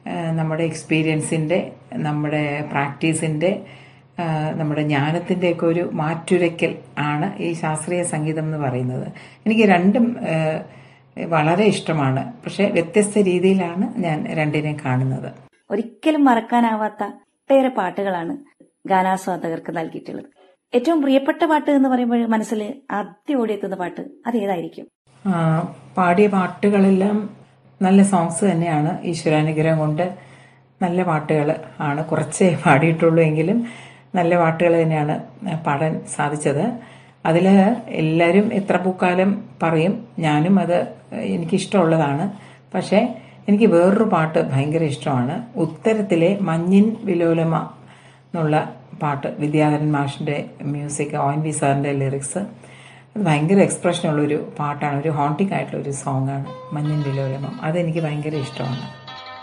ആ, നമ്മുടെ എക്സ്പീരിയൻസിൻ്റെ നമ്മുടെ പ്രാക്ടീസിൻ്റെ ആ, നമ്മുടെ ജ്ഞാനത്തിൻ്റെയൊക്കെ ഒരു മാറ്റുരയ്ക്കൽ ആണ് ഈ ശാസ്ത്രീയ സംഗീതം എന്ന് പറയുന്നത് എനിക്ക് രണ്ടും ആ, വളരെ ഇഷ്ടമാണ് പക്ഷെ വ്യത്യസ്ത രീതിയിലാണ് ഞാൻ രണ്ടിനെ കാണുന്നത് ഒരിക്കലും മറക്കാനാവാത്ത ഒട്ടേറെ പാട്ടുകളാണ് ഗാനാസ്വാദകർക്ക് നൽകിയിട്ടുള്ളത് ഏറ്റവും പ്രിയപ്പെട്ട പാട്ട് എന്ന് പറയുമ്പോൾ മനസ്സിൽ ആദ്യം ഓടിയെത്തുന്ന പാട്ട് അത് ഏതായിരിക്കും ആ, പാടിയ പാട്ടുകളെല്ലാം നല്ല സോങ്സ് തന്നെയാണ് ഈശ്വരാനുഗ്രഹം കൊണ്ട് നല്ല പാട്ടുകൾ ആണ് കുറച്ചേ പാടിയിട്ടുള്ളൂ എങ്കിലും നല്ല പാട്ടുകൾ തന്നെയാണ് പാടാൻ സാധിച്ചത് അതിൽ എല്ലാവരും എത്ര പൂക്കാലം പറയും ഞാനും അത് എനിക്കിഷ്ടമുള്ളതാണ് പക്ഷേ എനിക്ക് വേറൊരു പാട്ട് ഭയങ്കര ഇഷ്ടമാണ് ഉത്തരത്തിലെ മഞ്ഞിൻ വിലോലമ എന്നുള്ള പാട്ട് വിദ്യാധരൻ മാഷിന്റെ മ്യൂസിക് ഒ എൻ വി സാറിന്റെ ലിറിക്സ് അത് ഭയങ്കര എക്സ്പ്രഷനുള്ള ഒരു പാട്ടാണ് ഒരു ഹോണ്ടിങ് ആയിട്ടുള്ള ഒരു സോങ് ആണ് മഞ്ഞിൻ വിലോലമം അതെനിക്ക് ഭയങ്കര ഇഷ്ടമാണ്